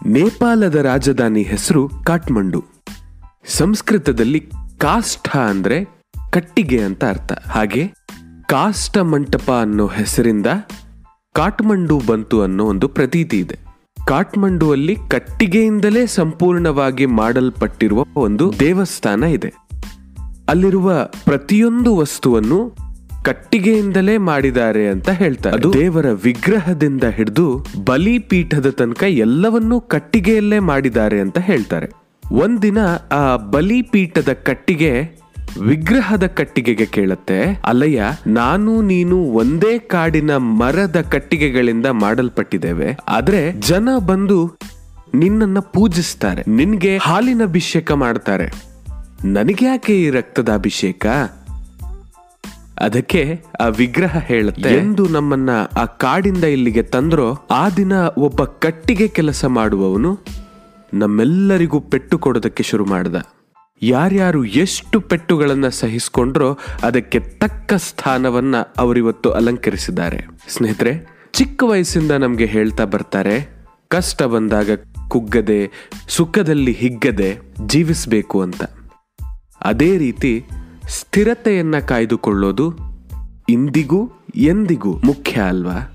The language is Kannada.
ನೇಪಾಳದ ರಾಜಧಾನಿ ಹೆಸರು ಕಾಠ್ಮಂಡು ಸಂಸ್ಕೃತದಲ್ಲಿ ಕಾಷ್ಠ ಅಂದ್ರೆ ಕಟ್ಟಿಗೆ ಅಂತ ಅರ್ಥ ಹಾಗೆ ಕಾಷ್ಟ ಮಂಟಪ ಅನ್ನೋ ಹೆಸರಿಂದ ಕಾಠ್ಮಂಡು ಬಂತು ಅನ್ನೋ ಒಂದು ಪ್ರತೀತಿ ಇದೆ ಕಾಠ್ಮಂಡುವಲ್ಲಿ ಕಟ್ಟಿಗೆಯಿಂದಲೇ ಸಂಪೂರ್ಣವಾಗಿ ಮಾಡಲ್ಪಟ್ಟಿರುವ ಒಂದು ದೇವಸ್ಥಾನ ಇದೆ ಅಲ್ಲಿರುವ ಪ್ರತಿಯೊಂದು ವಸ್ತುವನ್ನು ಕಟ್ಟಿಗೆಯಿಂದಲೇ ಮಾಡಿದ್ದಾರೆ ಅಂತ ಹೇಳ್ತಾರೆ ಅದು ದೇವರ ವಿಗ್ರಹದಿಂದ ಹಿಡಿದು ಬಲಿಪೀಠದ ತನಕ ಎಲ್ಲವನ್ನೂ ಕಟ್ಟಿಗೆಯಲ್ಲೇ ಮಾಡಿದ್ದಾರೆ ಅಂತ ಹೇಳ್ತಾರೆ ಒಂದಿನ ಆ ಬಲಿಪೀಠದ ಕಟ್ಟಿಗೆ ವಿಗ್ರಹದ ಕಟ್ಟಿಗೆಗೆ ಕೇಳುತ್ತೆ ಅಲ್ಲಯ್ಯ ನಾನು ನೀನು ಒಂದೇ ಕಾಡಿನ ಮರದ ಕಟ್ಟಿಗೆಗಳಿಂದ ಮಾಡಲ್ಪಟ್ಟಿದ್ದೇವೆ ಆದ್ರೆ ಜನ ಬಂದು ನಿನ್ನನ್ನ ಪೂಜಿಸ್ತಾರೆ ನಿನ್ಗೆ ಹಾಲಿನ ಅಭಿಷೇಕ ಮಾಡ್ತಾರೆ ನನಗ್ಯಾಕೆ ಈ ರಕ್ತದ ಅಭಿಷೇಕ ಅದಕ್ಕೆ ಆ ವಿಗ್ರಹ ಹೇಳುತ್ತೆ ಎಂದು ನಮ್ಮನ್ನ ಆ ಕಾಡಿಂದ ಇಲ್ಲಿಗೆ ತಂದ್ರೋ ಆ ದಿನ ಒಬ್ಬ ಕಟ್ಟಿಗೆ ಕೆಲಸ ಮಾಡುವವನು ನಮ್ಮೆಲ್ಲರಿಗೂ ಪೆಟ್ಟು ಕೊಡೋದಕ್ಕೆ ಶುರು ಮಾಡ್ದ ಯಾರ್ಯಾರು ಎಷ್ಟು ಪೆಟ್ಟುಗಳನ್ನ ಸಹಿಸ್ಕೊಂಡ್ರೋ ಅದಕ್ಕೆ ತಕ್ಕ ಸ್ಥಾನವನ್ನ ಅವರಿವತ್ತು ಅಲಂಕರಿಸಿದ್ದಾರೆ ಸ್ನೇಹಿತರೆ ಚಿಕ್ಕ ವಯಸ್ಸಿಂದ ನಮ್ಗೆ ಹೇಳ್ತಾ ಬರ್ತಾರೆ ಕಷ್ಟ ಬಂದಾಗ ಕುಗ್ಗದೆ ಸುಖದಲ್ಲಿ ಹಿಗ್ಗದೆ ಜೀವಿಸಬೇಕು ಅಂತ ಅದೇ ರೀತಿ ಸ್ಥಿರತೆಯನ್ನ ಕಾಯ್ದುಕೊಳ್ಳೋದು ಇಂದಿಗೂ ಎಂದಿಗೂ ಮುಖ್ಯ ಅಲ್ವಾ